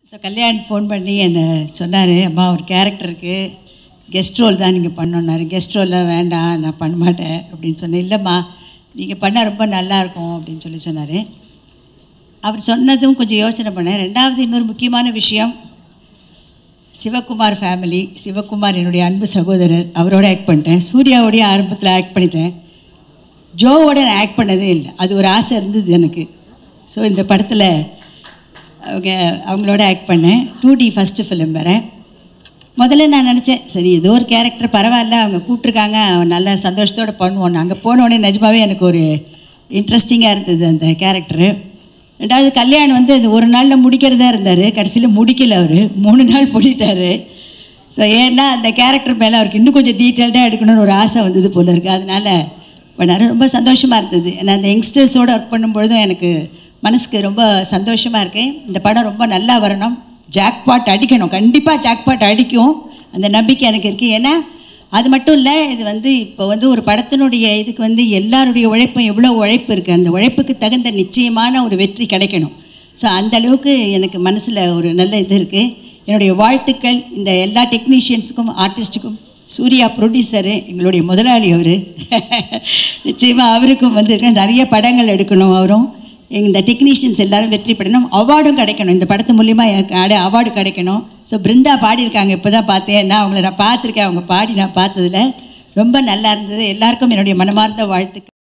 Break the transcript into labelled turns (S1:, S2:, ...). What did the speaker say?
S1: so Kalyan phone பண்ணி என்னை சொன்னார் அம்மா ஒரு கேரக்டருக்கு கெஸ்ட் ரோல் தான் நீங்கள் பண்ணணுன்னாரு கெஸ்ட் ரோல்லாம் வேண்டாம் நான் பண்ண மாட்டேன் அப்படின்னு சொன்னேன் இல்லைம்மா நீங்கள் பண்ணால் ரொம்ப நல்லாயிருக்கும் அப்படின்னு சொல்லி சொன்னார் அவர் சொன்னதும் கொஞ்சம் யோசனை பண்ணேன் ரெண்டாவது இன்னொரு முக்கியமான விஷயம் சிவகுமார் ஃபேமிலி சிவகுமார் என்னுடைய அன்பு சகோதரர் அவரோட ஆக்ட் பண்ணிட்டேன் சூர்யாவோடைய ஆரம்பத்தில் ஆக்ட் பண்ணிட்டேன் ஜோவோட நான் ஆக்ட் பண்ணதே இல்லை அது ஒரு ஆசை இருந்தது எனக்கு ஸோ இந்த படத்தில் அவங்க அவங்களோட ஆக்ட் பண்ணேன் டூ டி ஃபஸ்ட்டு ஃபிலிம் வேறு முதல்ல நான் நினச்சேன் சரி ஏதோ ஒரு கேரக்டர் பரவாயில்ல அவங்க கூப்பிட்ருக்காங்க நல்ல சந்தோஷத்தோடு பண்ணுவோம் அங்கே போனோடனே நிஜமாவே எனக்கு ஒரு இன்ட்ரெஸ்டிங்காக இருந்தது அந்த கேரக்டரு ரெண்டாவது கல்யாணம் வந்து அது ஒரு நாளில் முடிக்கிறதா இருந்தார் கடைசியில் முடிக்கல அவர் மூணு நாள் பண்ணிட்டாரு ஸோ ஏன்னா அந்த கேரக்டர் மேலே அவருக்கு இன்னும் கொஞ்சம் டீட்டெயில்டாக எடுக்கணும்னு ஒரு ஆசை வந்தது போல இருக்குது அதனால் பண்ணார் ரொம்ப சந்தோஷமாக இருந்தது நான் அந்த யங்ஸ்டர்ஸோடு ஒர்க் பண்ணும்பொழுதும் எனக்கு மனசுக்கு ரொம்ப சந்தோஷமாக இருக்கு இந்த படம் ரொம்ப நல்லா வரணும் ஜாக்பாட் அடிக்கணும் கண்டிப்பாக ஜாக்பாட் அடிக்கும் அந்த நம்பிக்கை எனக்கு இருக்குது ஏன்னா அது மட்டும் இல்லை இது வந்து இப்போ வந்து ஒரு படத்தினுடைய இதுக்கு வந்து எல்லாருடைய உழைப்பும் எவ்வளோ உழைப்பு இருக்குது அந்த உழைப்புக்கு தகுந்த நிச்சயமான ஒரு வெற்றி கிடைக்கணும் ஸோ அந்த அளவுக்கு எனக்கு மனசில் ஒரு நல்ல இது இருக்குது என்னுடைய வாழ்த்துக்கள் இந்த எல்லா டெக்னீஷியன்ஸுக்கும் ஆர்டிஸ்ட்டுக்கும் சூர்யா ப்ரொடியூசரு எங்களுடைய முதலாளி அவர் நிச்சயமாக அவருக்கும் வந்து நிறைய படங்கள் எடுக்கணும் அவரும் இந்த டெக்னீஷியன்ஸ் எல்லாரும் வெற்றி பெறணும் அவார்டும் கிடைக்கணும் இந்த படத்து மூலிமா எனக்கு அட அவார்டு கிடைக்கணும் ஸோ பிருந்தா பாடியிருக்காங்க இப்போ தான் பார்த்தேன் நான் அவங்கள நான் பார்த்துருக்கேன் அவங்க பாடி நான் பார்த்ததில் ரொம்ப நல்லா இருந்தது எல்லாருக்கும் என்னுடைய மனமார்ந்த வாழ்த்துக்கள்